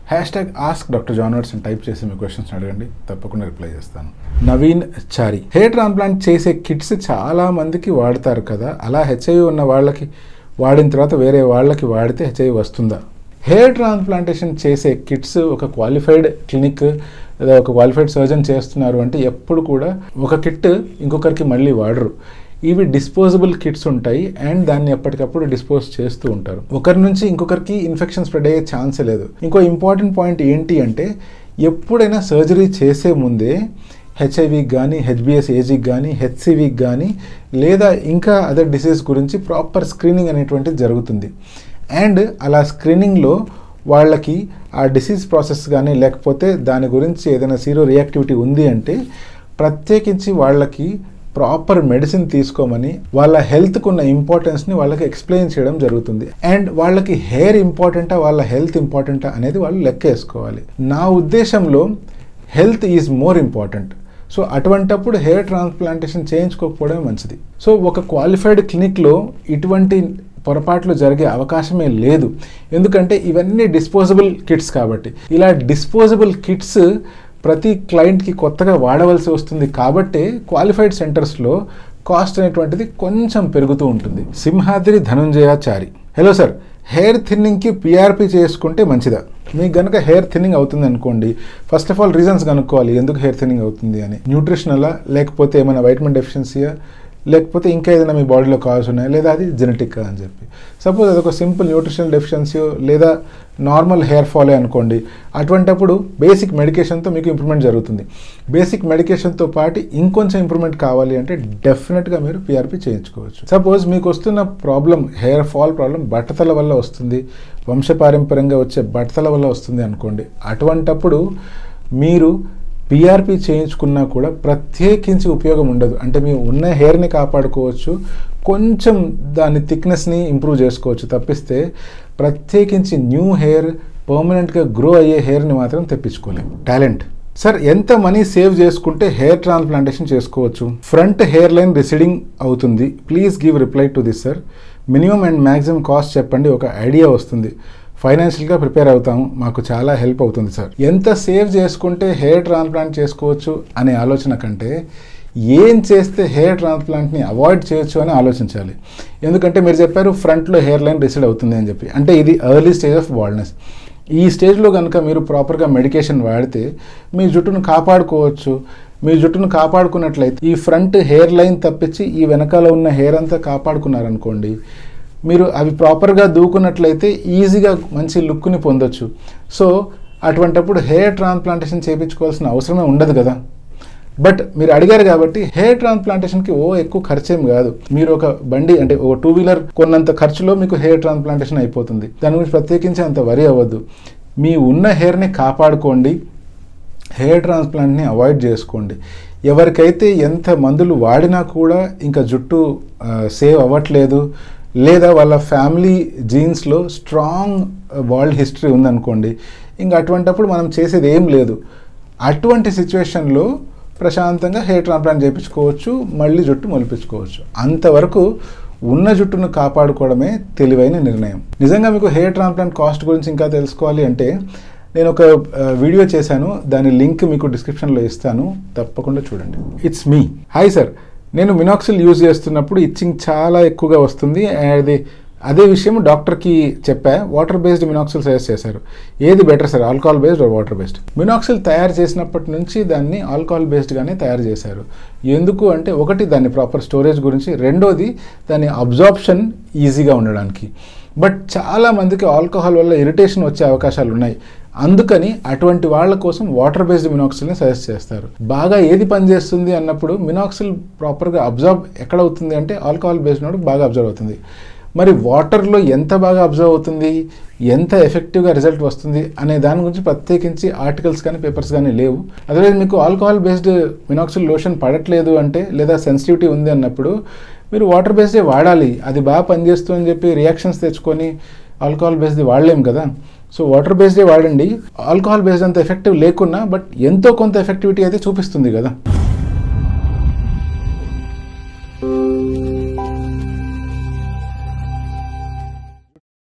hash hashtag ask doctor జానర్స్ అని type చేసి మీ క్వశ్చన్స్ అడగండి తప్పకుండా రిప్లై చేస్తాను నవీన్ చారి హెయిర్ ట్రాన్స్ప్లాంట్ చేసే కిట్స్ చాలా మందికి వాడతారు కదా అలా హెచ్ఐవి ఉన్న వాళ్ళకి వాడిన తర్వాత వేరే వాళ్ళకి వాడితే హెచ్ఐవి వస్తుందా హెయిర్ ట్రాన్స్ప్లాంటేషన్ చేసే కిట్స్ ఒక క్వాలిఫైడ్ క్లినిక్ లేదా ఒక క్వాలిఫైడ్ సర్జన్ చేస్తున్నారు అంటే ఎప్పుడు కూడా ఒక కిట్ ఇంకొకరికి మళ్ళీ వాడరు ఇవి డిస్పోజబుల్ కిట్స్ ఉంటాయి అండ్ దాన్ని ఎప్పటికప్పుడు డిస్పోజ్ చేస్తూ ఉంటారు ఒకరి నుంచి ఇంకొకరికి ఇన్ఫెక్షన్ స్ప్రెడ్ అయ్యే ఛాన్సే లేదు ఇంకో ఇంపార్టెంట్ పాయింట్ ఏంటి అంటే ఎప్పుడైనా సర్జరీ చేసే ముందే హెచ్ఐవికి కానీ హెచ్బిఎస్ ఏజీకి కానీ హెచ్సివికి కానీ లేదా ఇంకా అదర్ డిసీజ్ గురించి ప్రాపర్ స్క్రీనింగ్ అనేటువంటిది జరుగుతుంది అండ్ అలా స్క్రీనింగ్లో వాళ్ళకి ఆ డిసీజ్ ప్రాసెస్ కానీ లేకపోతే దాని గురించి ఏదైనా సీరో రియాక్టివిటీ ఉంది అంటే ప్రత్యేకించి వాళ్ళకి ప్రాపర్ మెడిసిన్ తీసుకోమని వాళ్ళ హెల్త్కు ఉన్న ఇంపార్టెన్స్ని వాళ్ళకి ఎక్స్ప్లెయిన్ చేయడం జరుగుతుంది అండ్ వాళ్ళకి హెయిర్ ఇంపార్టెంటా వాళ్ళ హెల్త్ ఇంపార్టెంటా అనేది వాళ్ళు లెక్క వేసుకోవాలి నా ఉద్దేశంలో health is more important so అటువంటప్పుడు హెయిర్ ట్రాన్స్ప్లాంటేషన్ చేయించుకోకపోవడమే మంచిది సో ఒక క్వాలిఫైడ్ క్లినిక్లో ఇటువంటి పొరపాట్లు జరిగే అవకాశమే లేదు ఎందుకంటే ఇవన్నీ డిస్పోజబుల్ కిట్స్ కాబట్టి ఇలా డిస్పోజబుల్ కిట్స్ ప్రతి క్లయింట్కి కొత్తగా వాడవలసి వస్తుంది కాబట్టి క్వాలిఫైడ్ సెంటర్స్లో కాస్ట్ అనేటువంటిది కొంచెం పెరుగుతూ ఉంటుంది Simhadri Dhananjayachari hello sir hair థిన్నింగ్కి పిఆర్పి చేసుకుంటే మంచిదా మీకు కనుక హెయిర్ థిన్నింగ్ అవుతుంది అనుకోండి ఫస్ట్ ఆఫ్ ఆల్ రీజన్స్ కనుక్కోవాలి ఎందుకు హెయిర్ థిన్నింగ్ అవుతుంది అని న్యూట్రిషనలా లేకపోతే ఏమైనా వైటమిన్ డెఫిషియన్సీయా లేకపోతే ఇంకా ఏదైనా మీ బాడీలో కావాల్సి ఉన్నాయా లేదా అది జెనెటిక్ అని చెప్పి సపోజ్ అదొక సింపుల్ న్యూట్రిషనల్ డెఫిషియన్సీ లేదా నార్మల్ హెయిర్ ఫాలే అనుకోండి అటువంటప్పుడు బేసిక్ మెడికేషన్తో మీకు ఇంప్రూవ్మెంట్ జరుగుతుంది బేసిక్ మెడికేషన్తో పాటు ఇంకొంచెం ఇంప్రూవ్మెంట్ కావాలి అంటే డెఫినెట్గా మీరు పిఆర్పి చేయించుకోవచ్చు సపోజ్ మీకు వస్తున్న ప్రాబ్లం హెయిర్ ఫాల్ ప్రాబ్లం బట్టతల వల్ల వస్తుంది వంశపారంపర్యంగా వచ్చే బట్టతల వల్ల వస్తుంది అనుకోండి అటువంటప్పుడు మీరు పిఆర్పి చేయించుకున్నా కూడా ప్రత్యేకించి ఉపయోగం ఉండదు అంటే మీ ఉన్న హెయిర్ని కాపాడుకోవచ్చు కొంచెం దాని థిక్నెస్ని ఇంప్రూవ్ చేసుకోవచ్చు తప్పిస్తే ప్రత్యేకించి న్యూ హెయిర్ పర్మనెంట్గా గ్రో అయ్యే హెయిర్ని మాత్రం తెప్పించుకోలేము టాలెంట్ సార్ ఎంత మనీ సేవ్ చేసుకుంటే హెయిర్ ట్రాన్స్ప్లాంటేషన్ చేసుకోవచ్చు ఫ్రంట్ హెయిర్ లైన్ రిసీడింగ్ అవుతుంది please give reply to this sir minimum and maximum cost చెప్పండి ఒక ఐడియా వస్తుంది ఫైనాన్షియల్గా ప్రిపేర్ అవుతాము మాకు చాలా హెల్ప్ అవుతుంది సార్ ఎంత సేవ్ చేసుకుంటే హెయిర్ ట్రాన్స్ప్లాంట్ చేసుకోవచ్చు అనే ఆలోచన కంటే ఏం చేస్తే హెయిర్ ట్రాన్స్ప్లాంట్ని అవాయిడ్ చేయొచ్చు అని ఆలోచించాలి ఎందుకంటే మీరు చెప్పారు ఫ్రంట్లో హెయిర్ లైన్ రిసీడ్ అవుతుంది అని చెప్పి అంటే ఇది ఎర్లీ స్టేజ్ ఆఫ్ బాల్డ్నెస్ ఈ స్టేజ్లో కనుక మీరు ప్రాపర్గా మెడికేషన్ వాడితే మీ జుట్టును కాపాడుకోవచ్చు మీ జుట్టును కాపాడుకున్నట్లయితే ఈ ఫ్రంట్ హెయిర్ లైన్ తప్పించి ఈ వెనకాల ఉన్న హెయిర్ అంతా కాపాడుకున్నారనుకోండి మీరు అవి ప్రాపర్గా దూకున్నట్లయితే ఈజీగా మంచి లుక్ని పొందొచ్చు సో అటువంటప్పుడు హెయిర్ ట్రాన్స్ప్లాంటేషన్ చేయించుకోవాల్సిన అవసరమే ఉండదు కదా బట్ మీరు అడిగారు కాబట్టి హెయిర్ ట్రాన్స్ప్లాంటేషన్కి ఓ ఎక్కువ ఖర్చేం కాదు మీరు ఒక బండి అంటే ఒక టూ వీలర్ కొన్నంత ఖర్చులో మీకు హెయిర్ ట్రాన్స్ప్లాంటేషన్ అయిపోతుంది దాని గురించి ప్రత్యేకించి అంత వరి అవ్వద్దు మీ ఉన్న హెయిర్ని కాపాడుకోండి హెయిర్ ట్రాన్స్ప్లాంట్ని అవాయిడ్ చేసుకోండి ఎవరికైతే ఎంత మందులు వాడినా కూడా ఇంకా జుట్టు సేవ్ అవ్వట్లేదు లేదా వాళ్ళ ఫ్యామిలీ జీన్స్లో స్ట్రాంగ్ వరల్డ్ హిస్టరీ ఉందనుకోండి ఇంకా అటువంటప్పుడు మనం చేసేది ఏం లేదు అటువంటి సిచ్యువేషన్లో ప్రశాంతంగా హెయిర్ ట్రాన్స్ప్లాంట్ చేయించుకోవచ్చు మళ్ళీ జుట్టు మొలిపించుకోవచ్చు అంతవరకు ఉన్న జుట్టును కాపాడుకోవడమే తెలివైన నిర్ణయం నిజంగా మీకు హెయిర్ ట్రాన్స్ప్లాంట్ కాస్ట్ గురించి ఇంకా తెలుసుకోవాలి అంటే నేను ఒక వీడియో చేశాను దాని లింక్ మీకు డిస్క్రిప్షన్లో ఇస్తాను తప్పకుండా చూడండి ఇట్స్ మీ హాయ్ సార్ నేను మినాక్సిల్ యూజ్ చేస్తున్నప్పుడు ఇచ్చింగ్ చాలా ఎక్కువగా వస్తుంది అది అదే విషయం డాక్టర్కి చెప్పా వాటర్ బేస్డ్ మినాక్సిల్ సజెస్ట్ చేశారు ఏది better sir alcohol based water based మినాక్సిల్ తయారు చేసినప్పటి నుంచి దాన్ని ఆల్కహాల్ బేస్డ్గానే తయారు చేశారు ఎందుకు అంటే ఒకటి దాని ప్రాపర్ స్టోరేజ్ గురించి రెండోది దాని అబ్జార్ప్షన్ ఈజీగా ఉండడానికి బట్ చాలా మందికి ఆల్కహాల్ వల్ల ఇరిటేషన్ వచ్చే అవకాశాలు ఉన్నాయి అందుకని అటువంటి వాళ్ళ కోసం వాటర్ బేస్డ్ మినాక్సిల్ని సజెస్ట్ చేస్తారు బాగా ఏది పనిచేస్తుంది అన్నప్పుడు మినాక్సిల్ ప్రాపర్గా అబ్జర్వ్ ఎక్కడ అవుతుంది అంటే ఆల్కహాల్ బేస్డ్ నోడు బాగా అబ్జర్వ్ అవుతుంది మరి వాటర్లో ఎంత బాగా అబ్జర్వ్ అవుతుంది ఎంత ఎఫెక్టివ్గా రిజల్ట్ వస్తుంది అనే దాని గురించి ప్రత్యేకించి ఆర్టికల్స్ కానీ పేపర్స్ కానీ లేవు అదర్వైజ్ మీకు ఆల్కహాల్ బేస్డ్ మినాక్సిల్ లోషన్ పడట్లేదు అంటే లేదా సెన్సిటివిటీ ఉంది అన్నప్పుడు మీరు వాటర్ బేస్డే వాడాలి అది బాగా పనిచేస్తుంది అని చెప్పి రియాక్షన్స్ తెచ్చుకొని ఆల్కహాల్ బేస్ది వాడలేం కదా సో వాటర్ బేస్డే వాడండి ఆల్కహాల్ బేస్డ్ అంత ఎఫెక్టివ్ లేకున్నా బట్ ఎంతో కొంత ఎఫెక్టివిటీ అయితే చూపిస్తుంది కదా